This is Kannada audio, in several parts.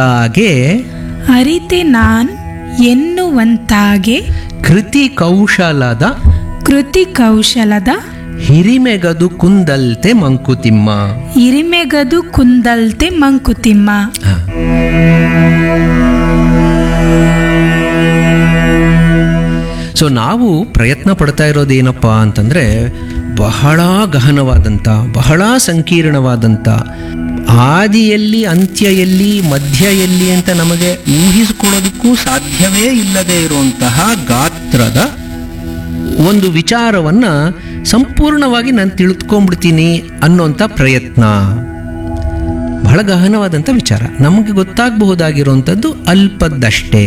ಹಾಗೆ ಅರಿತೆ ನಾನ್ ಎನ್ನುವಂತಾಗೆ ಕೃತಿ ಕೌಶಲದ ಕೃತಿ ಕೌಶಲದ ಹಿರಿಮೆಗದು ಕುಂದಲ್ತೆ ಮಂಕುತಿಮ್ಮ ಹಿರಿಮೆಗದು ಕುಂದಲ್ತೆ ಮಂಕುತಿಮ್ಮ ಹ. ಸೊ ನಾವು ಪ್ರಯತ್ನ ಪಡ್ತಾ ಇರೋದೇನಪ್ಪ ಅಂತಂದ್ರೆ ಬಹಳ ಗಹನವಾದಂಥ ಬಹಳ ಸಂಕೀರ್ಣವಾದಂಥ ಆದಿಯಲ್ಲಿ ಅಂತ್ಯ ಎಲ್ಲಿ ಮಧ್ಯ ಎಲ್ಲಿ ಅಂತ ನಮಗೆ ಊಹಿಸಿಕೊಳ್ಳೋದಕ್ಕೂ ಸಾಧ್ಯವೇ ಇಲ್ಲದೆ ಇರುವಂತಹ ಗಾತ್ರದ ಒಂದು ವಿಚಾರವನ್ನ ಸಂಪೂರ್ಣವಾಗಿ ನಾನು ತಿಳಿದುಕೊಂಡ್ಬಿಡ್ತೀನಿ ಅನ್ನೋಂಥ ಪ್ರಯತ್ನ ಬಹಳ ಗಹನವಾದಂಥ ವಿಚಾರ ನಮಗೆ ಗೊತ್ತಾಗಬಹುದಾಗಿರುವಂಥದ್ದು ಅಲ್ಪದ್ದಷ್ಟೇ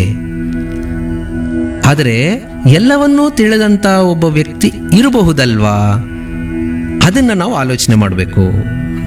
ಆದರೆ ಎಲ್ಲವನ್ನೂ ತಿಳಿದಂಥ ಒಬ್ಬ ವ್ಯಕ್ತಿ ಇರಬಹುದಲ್ವಾ ಅದನ್ನ ನಾವು ಆಲೋಚನೆ ಮಾಡಬೇಕು ಅಂತ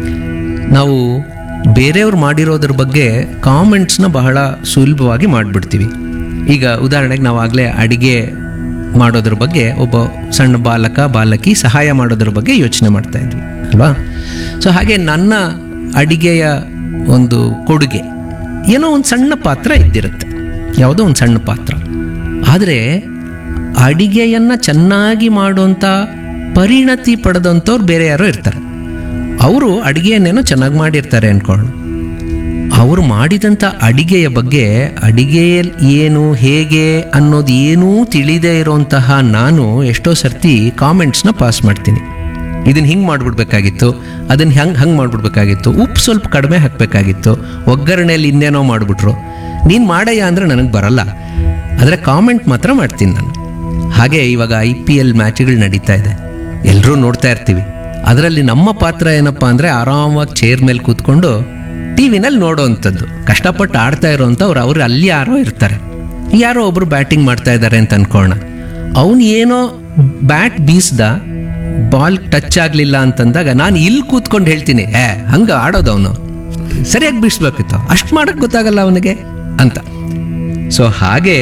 ನಾವು ಬೇರೆಯವ್ರು ಮಾಡಿರೋದ್ರ ಬಗ್ಗೆ ಕಾಮೆಂಟ್ಸ್ನ ಬಹಳ ಸುಲಭವಾಗಿ ಮಾಡಿಬಿಡ್ತೀವಿ ಈಗ ಉದಾಹರಣೆಗೆ ನಾವು ಆಗಲೇ ಅಡಿಗೆ ಮಾಡೋದ್ರ ಬಗ್ಗೆ ಒಬ್ಬ ಸಣ್ಣ ಬಾಲಕ ಬಾಲಕಿ ಸಹಾಯ ಮಾಡೋದ್ರ ಬಗ್ಗೆ ಯೋಚನೆ ಮಾಡ್ತಾ ಇದ್ವಿ ಅಲ್ವಾ ಸೊ ಹಾಗೆ ನನ್ನ ಅಡಿಗೆಯ ಒಂದು ಕೊಡುಗೆ ಏನೋ ಒಂದು ಸಣ್ಣ ಪಾತ್ರ ಇದ್ದಿರುತ್ತೆ ಯಾವುದೋ ಒಂದು ಸಣ್ಣ ಪಾತ್ರ ಆದರೆ ಅಡಿಗೆಯನ್ನು ಚೆನ್ನಾಗಿ ಮಾಡುವಂಥ ಪರಿಣತಿ ಪಡೆದಂಥವ್ರು ಬೇರೆ ಯಾರೋ ಇರ್ತಾರೆ ಅವರು ಅಡಿಗೆಯನ್ನೇನೋ ಚೆನ್ನಾಗಿ ಮಾಡಿರ್ತಾರೆ ಅನ್ಕೊಳ್ಳೋಣ ಅವರು ಮಾಡಿದಂಥ ಅಡಿಗೆಯ ಬಗ್ಗೆ ಅಡಿಗೆಯಲ್ಲಿ ಏನು ಹೇಗೆ ಅನ್ನೋದು ಏನೂ ತಿಳಿದೇ ಇರೋಂತಹ ನಾನು ಎಷ್ಟೋ ಸರ್ತಿ ಕಾಮೆಂಟ್ಸ್ನ ಪಾಸ್ ಮಾಡ್ತೀನಿ ಇದನ್ನ ಹಿಂಗೆ ಮಾಡಿಬಿಡ್ಬೇಕಾಗಿತ್ತು ಅದನ್ನ ಹೆಂಗೆ ಹಂಗೆ ಮಾಡಿಬಿಡ್ಬೇಕಾಗಿತ್ತು ಉಪ್ಪು ಸ್ವಲ್ಪ ಕಡಿಮೆ ಹಾಕಬೇಕಾಗಿತ್ತು ಒಗ್ಗರಣೆಯಲ್ಲಿ ಇನ್ನೇನೋ ಮಾಡಿಬಿಟ್ರು ನೀನು ಮಾಡಯ್ಯ ಅಂದರೆ ನನಗೆ ಬರಲ್ಲ ಆದರೆ ಕಾಮೆಂಟ್ ಮಾತ್ರ ಮಾಡ್ತೀನಿ ನಾನು ಹಾಗೆ ಇವಾಗ ಐ ಪಿ ಎಲ್ ಮ್ಯಾಚ್ಗಳು ನಡೀತಾ ಇದೆ ಎಲ್ಲರೂ ನೋಡ್ತಾ ಇರ್ತೀವಿ ಅದರಲ್ಲಿ ನಮ್ಮ ಪಾತ್ರ ಏನಪ್ಪ ಅಂದರೆ ಆರಾಮಾಗಿ ಚೇರ್ ಮೇಲೆ ಕೂತ್ಕೊಂಡು ಟಿ ವಿನಲ್ಲಿ ನೋಡೋವಂಥದ್ದು ಕಷ್ಟಪಟ್ಟು ಆಡ್ತಾ ಇರೋವಂಥವ್ರು ಅವ್ರು ಅಲ್ಲಿ ಯಾರೋ ಇರ್ತಾರೆ ಯಾರೋ ಒಬ್ರು ಬ್ಯಾಟಿಂಗ್ ಮಾಡ್ತಾ ಇದ್ದಾರೆ ಅಂತ ಅನ್ಕೋಣ ಅವನು ಏನೋ ಬ್ಯಾಟ್ ಬೀಸ್ದ ಬಾಲ್ ಟಚ್ ಆಗಲಿಲ್ಲ ಅಂತಂದಾಗ ನಾನು ಇಲ್ಲಿ ಕೂತ್ಕೊಂಡು ಹೇಳ್ತೀನಿ ಏ ಹಂಗೆ ಆಡೋದು ಅವನು ಸರಿಯಾಗಿ ಬೀಸ್ಬೇಕಿತ್ತು ಅಷ್ಟು ಮಾಡಕ್ಕೆ ಗೊತ್ತಾಗಲ್ಲ ಅವನಿಗೆ ಅಂತ ಸೊ ಹಾಗೆ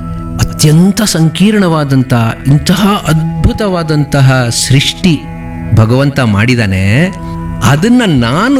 ಅತ್ಯಂತ ಸಂಕೀರ್ಣವಾದಂಥ ಇಂತಹ ಅದ್ಭುತವಾದಂತಹ ಸೃಷ್ಟಿ ಭಗವಂತ ಮಾಡಿದಾನೆ ಅದನ್ನ ನಾನು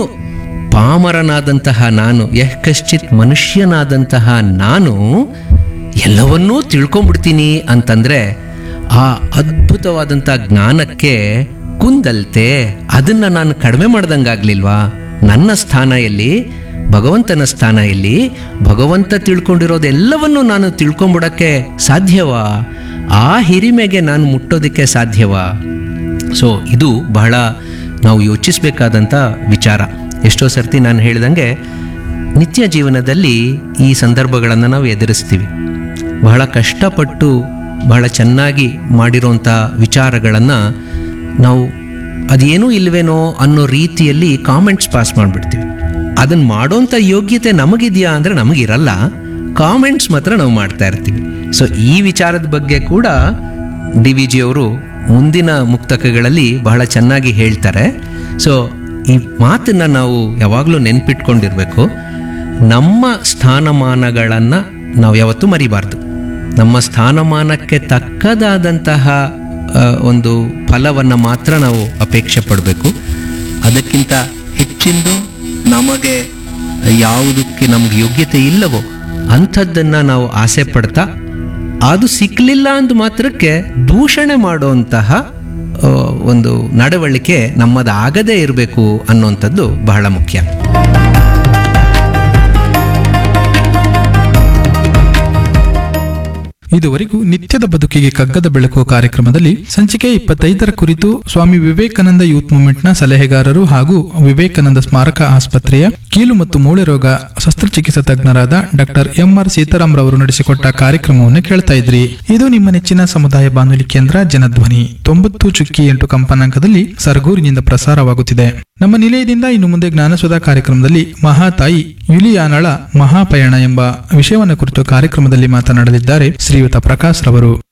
ಪಾಮರನಾದಂತಹ ನಾನು ಯಹ್ ಕಶ್ಚಿತ್ ಮನುಷ್ಯನಾದಂತಹ ನಾನು ಎಲ್ಲವನ್ನೂ ತಿಳ್ಕೊಂಡ್ಬಿಡ್ತೀನಿ ಅಂತಂದ್ರೆ ಆ ಅದ್ಭುತವಾದಂಥ ಜ್ಞಾನಕ್ಕೆ ಕುಂದಲ್ತೆ ಅದನ್ನ ನಾನು ಕಡಿಮೆ ಮಾಡ್ದಂಗಾಗ್ಲಿಲ್ವಾ ನನ್ನ ಸ್ಥಾನ ಎಲ್ಲಿ ಭಗವಂತನ ಸ್ಥಾನ ಎಲ್ಲಿ ಭಗವಂತ ತಿಳ್ಕೊಂಡಿರೋದೆಲ್ಲವನ್ನು ನಾನು ತಿಳ್ಕೊಂಬಿಡಕ್ಕೆ ಸಾಧ್ಯವಾ ಆ ಹಿರಿಮೆಗೆ ನಾನು ಮುಟ್ಟೋದಕ್ಕೆ ಸಾಧ್ಯವಾ ಸೊ ಇದು ಬಹಳ ನಾವು ಯೋಚಿಸಬೇಕಾದಂಥ ವಿಚಾರ ಎಷ್ಟೋ ಸರ್ತಿ ನಾನು ಹೇಳಿದಂಗೆ ನಿತ್ಯ ಜೀವನದಲ್ಲಿ ಈ ಸಂದರ್ಭಗಳನ್ನು ನಾವು ಎದುರಿಸ್ತೀವಿ ಬಹಳ ಕಷ್ಟಪಟ್ಟು ಬಹಳ ಚೆನ್ನಾಗಿ ಮಾಡಿರೋಂಥ ವಿಚಾರಗಳನ್ನು ನಾವು ಅದೇನೂ ಇಲ್ವೇನೋ ಅನ್ನೋ ರೀತಿಯಲ್ಲಿ ಕಾಮೆಂಟ್ಸ್ ಪಾಸ್ ಮಾಡಿಬಿಡ್ತೀವಿ ಅದನ್ನು ಮಾಡೋಂಥ ಯೋಗ್ಯತೆ ನಮಗಿದೆಯಾ ಅಂದರೆ ನಮಗಿರಲ್ಲ ಕಾಮೆಂಟ್ಸ್ ಮಾತ್ರ ನಾವು ಮಾಡ್ತಾ ಇರ್ತೀವಿ ಸೊ ಈ ವಿಚಾರದ ಬಗ್ಗೆ ಕೂಡ ಡಿ ವಿ ಜಿ ಅವರು ಮುಂದಿನ ಮುಕ್ತಕಗಳಲ್ಲಿ ಬಹಳ ಚೆನ್ನಾಗಿ ಹೇಳ್ತಾರೆ ಸೊ ಈ ಮಾತನ್ನ ನಾವು ಯಾವಾಗಲೂ ನೆನ್ಪಿಟ್ಕೊಂಡಿರ್ಬೇಕು ನಮ್ಮ ಸ್ಥಾನಮಾನಗಳನ್ನು ನಾವು ಯಾವತ್ತೂ ಮರಿಬಾರ್ದು ನಮ್ಮ ಸ್ಥಾನಮಾನಕ್ಕೆ ತಕ್ಕದಾದಂತಹ ಆ, ಒಂದು ಫಲವನ್ನು ಮಾತ್ರ ನಾವು ಅಪೇಕ್ಷೆ ಪಡಬೇಕು ಅದಕ್ಕಿಂತ ಹೆಚ್ಚಿಂದು ನಮಗೆ ಯಾವುದಕ್ಕೆ ನಮ್ಗೆ ಯೋಗ್ಯತೆ ಇಲ್ಲವೋ ಅಂಥದ್ದನ್ನು ನಾವು ಆಸೆ ಪಡ್ತಾ ಅದು ಸಿಕ್ಕಲಿಲ್ಲ ಅಂದ ಮಾತ್ರಕ್ಕೆ ದೂಷಣೆ ಮಾಡುವಂತಹ ಆ, ಒಂದು ನಡವಳಿಕೆ ನಮ್ಮದಾಗದೇ ಇರಬೇಕು ಅನ್ನುವಂಥದ್ದು ಬಹಳ ಮುಖ್ಯ ಇದುವರೆಗೂ ನಿತ್ಯದ ಬದುಕಿಗೆ ಕಗ್ಗದ ಬೆಳಕು ಕಾರ್ಯಕ್ರಮದಲ್ಲಿ ಸಂಚಿಕೆ ಇಪ್ಪತ್ತೈದರ ಕುರಿತು ಸ್ವಾಮಿ ವಿವೇಕಾನಂದ ಯೂತ್ ಮೂವ್ಮೆಂಟ್ನ ಸಲಹೆಗಾರರು ಹಾಗೂ ವಿವೇಕಾನಂದ ಸ್ಮಾರಕ ಆಸ್ಪತ್ರೆಯ ಕೀಲು ಮತ್ತು ಮೂಳೆ ರೋಗ ಶಸ್ತ್ರಚಿಕಿತ್ಸಾ ತಜ್ಞರಾದ ಡಾಕ್ಟರ್ ಎಂ ಆರ್ ಸೀತಾರಾಮ್ ರವರು ನಡೆಸಿಕೊಟ್ಟ ಕಾರ್ಯಕ್ರಮವನ್ನು ಕೇಳ್ತಾ ಇದ್ರಿ ಇದು ನಿಮ್ಮ ನೆಚ್ಚಿನ ಸಮುದಾಯ ಬಾನುಲಿ ಕೇಂದ್ರ ಜನಧ್ವನಿ ತೊಂಬತ್ತು ಚುಕ್ಕಿ ಎಂಟು ಕಂಪನಾಂಕದಲ್ಲಿ ಸರಗೂರಿನಿಂದ ಪ್ರಸಾರವಾಗುತ್ತಿದೆ ನಮ್ಮ ನಿಲಯದಿಂದ ಇನ್ನು ಮುಂದೆ ಜ್ಞಾನಸುಧಾ ಕಾರ್ಯಕ್ರಮದಲ್ಲಿ ಮಹಾತಾಯಿ ಯುಲಿಯಾನಳ ಮಹಾಪಯಣ ಎಂಬ ವಿಷಯವನ್ನು ಕುರಿತು ಕಾರ್ಯಕ್ರಮದಲ್ಲಿ ಮಾತನಾಡಲಿದ್ದಾರೆ ಶ್ರೀಯುತ ಪ್ರಕಾಶ್ ರವರು